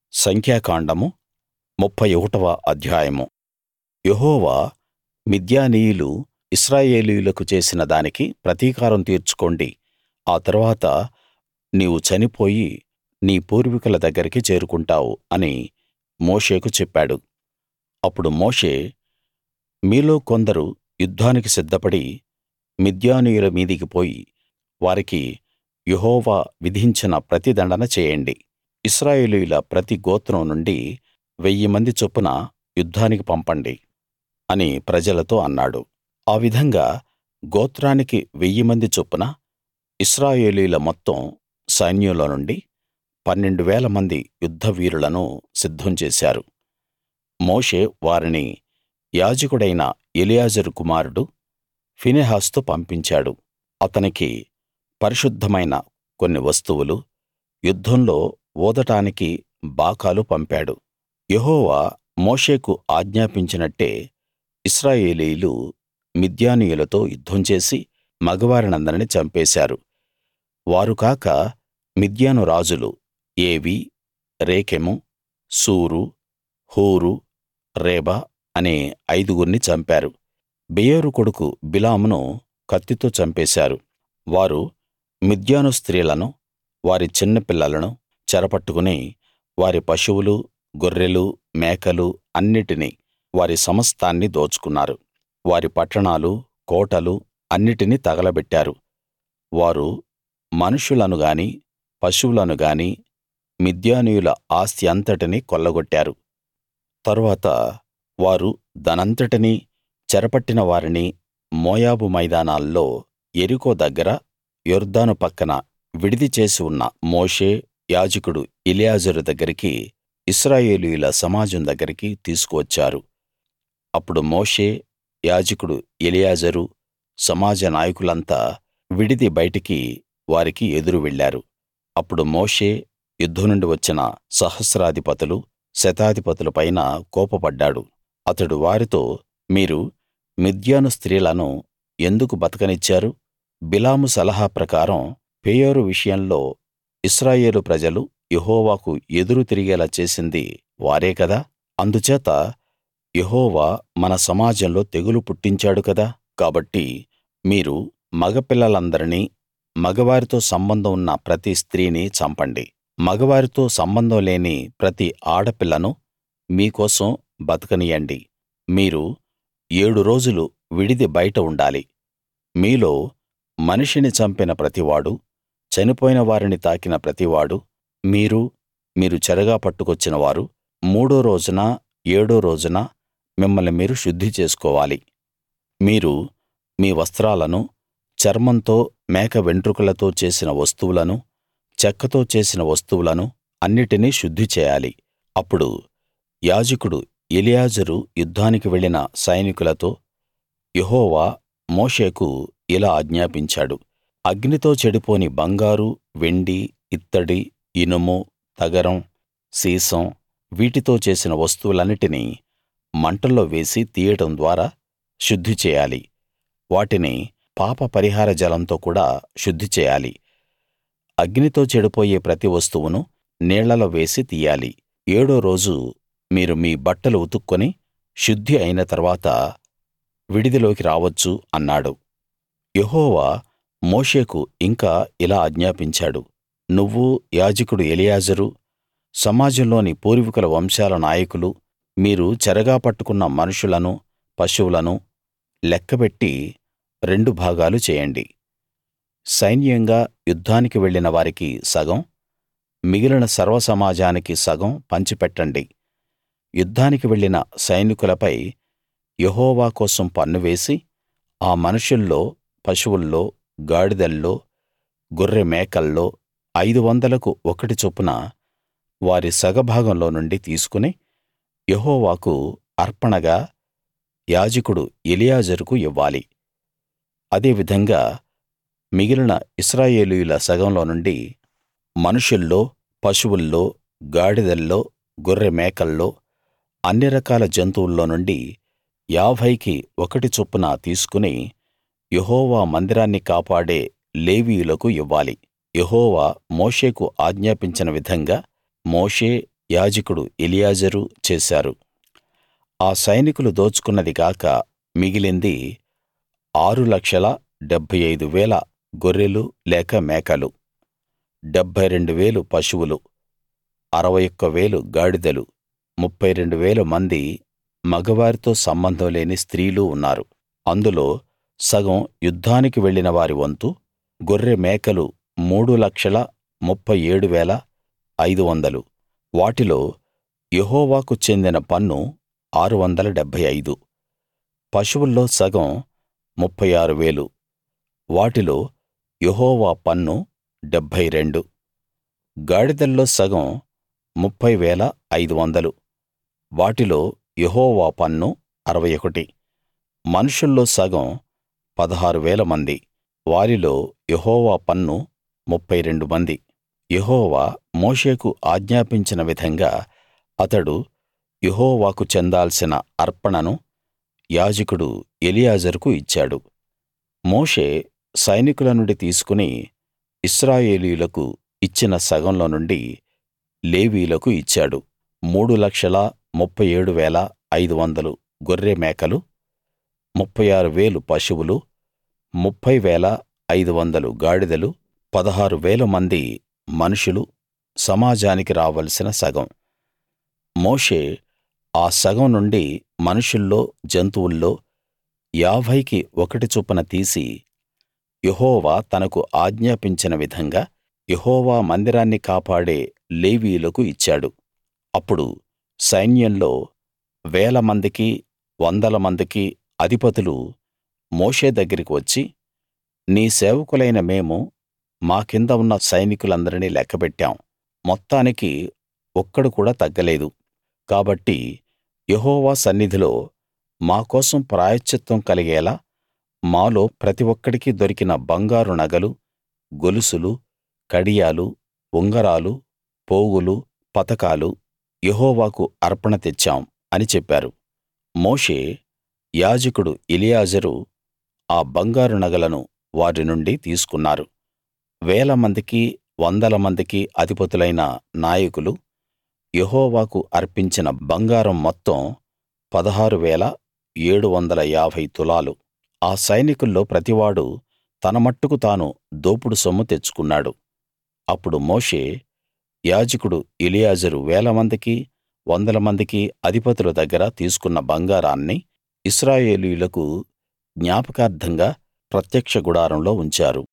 సంఖ్యాకాండము ముప్ఫై ఒకటవ అధ్యాయము యెహోవా మిద్యానీయులు ఇశ్రాయేలీయులకు చేసిన దానికి ప్రతీకారం తీర్చుకోండి ఆ తరువాత నీవు చనిపోయి నీ పూర్వీకుల దగ్గరికి చేరుకుంటావు అని మోషేకు చెప్పాడు అప్పుడు మోషే మీలో కొందరు యుద్ధానికి సిద్ధపడి మిద్యానీయుల మీదికి పోయి వారికి యెహోవా విధించిన ప్రతిదండన చేయండి ఇశ్రాయేలీయుల ప్రతి గోత్రం నుండి వెయ్యిమంది చొప్పున యుద్ధానికి పంపండి అని ప్రజలతో అన్నాడు ఆ విధంగా గోత్రానికి వెయ్యిమంది చొప్పున ఇశ్రాయేలీయుల మొత్తం సైన్యంలో నుండి పన్నెండు వేలమంది యుద్ధవీరులను సిద్ధం చేశారు మోషే వారిని యాజకుడైన ఎలియాజరు కుమారుడు ఫీనెహాసుతో పంపించాడు అతనికి పరిశుద్ధమైన కొన్ని వస్తువులు యుద్ధంలో ఊదటానికి బాకాలు పంపాడు యెహోవా మోషేకు ఆజ్ఞాపించినట్టే ఇశ్రాయేలీయులు మిద్యానీయులతో యుద్ధం చేసి మగవారినందరినీ చంపేశారు వారు కాక మిద్యాను రాజులు ఏవి రేకెము సూరు హూరు రేబ అనే ఐదుగుర్ని చంపారు బెయోరు కొడుకు బిలామును కత్తితో చంపేశారు వారు మిద్యాను స్త్రీలను వారి చిన్న పిల్లలను చెరపట్టుకుని వారి పశువులు గొర్రెలు మేకలు అన్నిటినీ వారి సమస్తాన్ని దోచుకున్నారు వారి పట్టణాలు కోటలు అన్నిటినీ తగలబెట్టారు వారు మనుషులను గాని పశువులను గాని మిద్యానీయుల ఆస్తి అంతటినీ కొల్లగొట్టారు తరువాత వారు దానంతటినీ చెరపట్టిన వారిని మోయాబు మైదానాల్లో యెరికో దగ్గర యొర్దాను పక్కన విడిది చేసి ఉన్న మోషే యాజకుడు ఎలియాజరు దగ్గరికి ఇశ్రాయేలీయుల సమాజం దగ్గరికి తీసుకువచ్చారు అప్పుడు మోషే యాజకుడు ఎలియాజరు సమాజ నాయకులంతా విడిది బయటికి వారికి ఎదురు వెళ్ళారు అప్పుడు మోషే యుద్ధం నుండి వచ్చిన సహస్రాధిపతులు శతాధిపతుల పైన కోపపడ్డాడు అతడు వారితో మీరు మిద్యాను స్త్రీలను ఎందుకు బతకనిచ్చారు బిలాము సలహా ప్రకారం పెయోరు విషయంలో ఇశ్రాయేలు ప్రజలు యెహోవాకు ఎదురు తిరిగేలా చేసింది వారే కదా అందుచేత యెహోవా మన సమాజంలో తెగులు పుట్టించాడు కదా కాబట్టి మీరు మగ పిల్లలందరినీ మగవారితో సంబంధం ఉన్న ప్రతి స్త్రీని చంపండి మగవారితో సంబంధం లేని ప్రతి ఆడపిల్లను మీకోసం బతకనియ్యండి మీరు ఏడు రోజులు విడిది బయట ఉండాలి మీలో మనిషిని చంపిన ప్రతివాడూ చనిపోయిన వారిని తాకిన ప్రతివాడూ మీరు మీరు చెరగా పట్టుకొచ్చిన వారు మూడో రోజున ఏడో రోజున మిమ్మల్ని మీరు శుద్ధి చేసుకోవాలి మీరు మీ వస్త్రాలను చర్మంతో మేక వెంట్రుకలతో చేసిన వస్తువులను చెక్కతో చేసిన వస్తువులను అన్నిటినీ శుద్ధి చేయాలి అప్పుడు యాజకుడు ఎలియాజరు యుద్ధానికి వెళ్ళిన సైనికులతో యెహోవా మోషేకు ఇలా ఆజ్ఞాపించాడు అగ్నితో చెడిపోని బంగారు వెండి ఇత్తడి ఇనుము తగరం సీసం వీటితో చేసిన వస్తువులన్నిటినీ మంటల్లో వేసి తీయడం ద్వారా శుద్ధి చేయాలి వాటిని పాప పరిహార జలంతో కూడా శుద్ధి చేయాలి అగ్నితో చెడిపోయే ప్రతి వస్తువును నీళ్లలో వేసి తీయాలి ఏడో రోజు మీరు మీ బట్టలు ఉతుక్కొని శుద్ధి అయిన తర్వాత విడిదిలోకి రావచ్చు అన్నాడు యెహోవా మోషేకు ఇంకా ఇలా ఆజ్ఞాపించాడు నువ్వు యాజకుడు ఎలియాజరు సమాజంలోని పూర్వీకుల వంశాల నాయకులు మీరు చెరగా పట్టుకున్న మనుషులను పశువులను లెక్కబెట్టి రెండు భాగాలు చేయండి సైన్యంగా యుద్ధానికి వెళ్ళిన వారికి సగం మిగిలిన సర్వసమాజానికి సగం పంచిపెట్టండి యుద్ధానికి వెళ్ళిన సైనికులపై యెహోవా కోసం పన్ను వేసి ఆ మనుషుల్లో పశువుల్లో గాడిదల్లో గొర్రె మేకల్లో ఐదు వందలకు ఒకటి చొప్పున వారి సగభాగంలో నుండి తీసుకుని యెహోవాకు అర్పణగా యాజకుడు ఎలియాజరుకు ఇవ్వాలి అదే విధంగా మిగిలిన ఇశ్రాయేలీయుల సగంలో నుండి మనుషుల్లో పశువుల్లో గాడిదల్లో గొర్రె మేకల్లో అన్ని రకాల జంతువుల్లో నుండి యాభైకి ఒకటి చొప్పున తీసుకుని యెహోవా మందిరాన్ని కాపాడే లేవీయులకు ఇవ్వాలి యెహోవా మోషేకు ఆజ్ఞాపించిన విధంగా మోషే యాజకుడు ఎలియాజరు చేశారు ఆ సైనికులు దోచుకున్నది గాక మిగిలింది ఆరు లక్షల డెబ్భై ఐదు వేల గొర్రెలు లేక మేకలు డెబ్భై రెండు వేలు పశువులు అరవై ఒక్క వేలు గాడిదలు ముప్ఫై రెండు వేల మంది మగవారితో సంబంధం లేని స్త్రీలు ఉన్నారు అందులో సగం యుద్ధానికి వెళ్ళిన వారి వంతు గొర్రె మేకలు మూడు లక్షల ముప్ఫై ఏడు వేల ఐదు వందలు వాటిలో యెహోవాకు చెందిన పన్ను ఆరు వందల డెబ్భై ఐదు పశువుల్లో సగం ముప్ఫై ఆరు వేలు వాటిలో యెహోవా పన్ను డెబ్భై రెండు గాడిదల్లో సగం ముప్ఫై వేల ఐదు వందలు వాటిలో యెహోవా పన్ను అరవై ఒకటి మనుషుల్లో సగం పదహారు వేల మంది వారిలో యెహోవా పన్ను ముప్ఫై రెండు మంది యెహోవా మోషేకు ఆజ్ఞాపించిన విధంగా అతడు యెహోవాకు చెందాల్సిన అర్పణను యాజకుడు ఎలియాజరుకు ఇచ్చాడు మోషే సైనికుల నుండి తీసుకుని ఇశ్రాయేలీయులకు ఇచ్చిన సగంలో నుండి లేవీయులకు ఇచ్చాడు మూడు లక్షల ముప్ఫై ఏడు వేల ఐదు వందలు గొర్రె మేకలు ముప్ఫై ఆరు వేలు పశువులు ముప్ఫై వేల ఐదు వందలు గాడిదలు పదహారు వేల మంది మనుషులు సమాజానికి రావలసిన సగం మోషే ఆ సగం నుండి మనుషుల్లో జంతువుల్లో యాభైకి ఒకటి చొప్పున తీసి యెహోవా తనకు ఆజ్ఞాపించిన విధంగా యెహోవా మందిరాన్ని కాపాడే లేవీయులకు ఇచ్చాడు అప్పుడు సైన్యంలో వేల మందికి వందల మందికి అధిపతులు మోషే దగ్గరికి వచ్చి నీ సేవకులైన మేము మా కింద ఉన్న సైనికులందరినీ లెక్కపెట్టాం మొత్తానికి ఒక్కడు కూడా తగ్గలేదు కాబట్టి యెహోవా సన్నిధిలో మా కోసం ప్రాయశ్చిత్తం కలిగేలా మాలో ప్రతి ఒక్కడికి దొరికిన బంగారు నగలు గొలుసులు కడియాలు ఉంగరాలు పోగులు పతకాలు యెహోవాకు అర్పణ తెచ్చాం అని చెప్పారు మోషే యాజకుడు ఎలియాజరు ఆ బంగారు నగలను వారి నుండి తీసుకున్నారు వేల మందికి వందల మందికి అధిపతులైన నాయకులు యెహోవాకు అర్పించిన బంగారం మొత్తం పదహారు వేల ఏడు వందల యాభై తులాలు ఆ సైనికుల్లో ప్రతివాడూ తన మట్టుకు తాను దోపుడు సొమ్ము తెచ్చుకున్నాడు అప్పుడు మోషే యాజకుడు ఎలియాజరు వేల మందికి వందల మందికి అధిపతుల దగ్గర తీసుకున్న బంగారాన్ని ఇశ్రాయేలీయులకు జ్ఞాపకార్థంగా ప్రత్యక్ష గుడారంలో ఉంచారు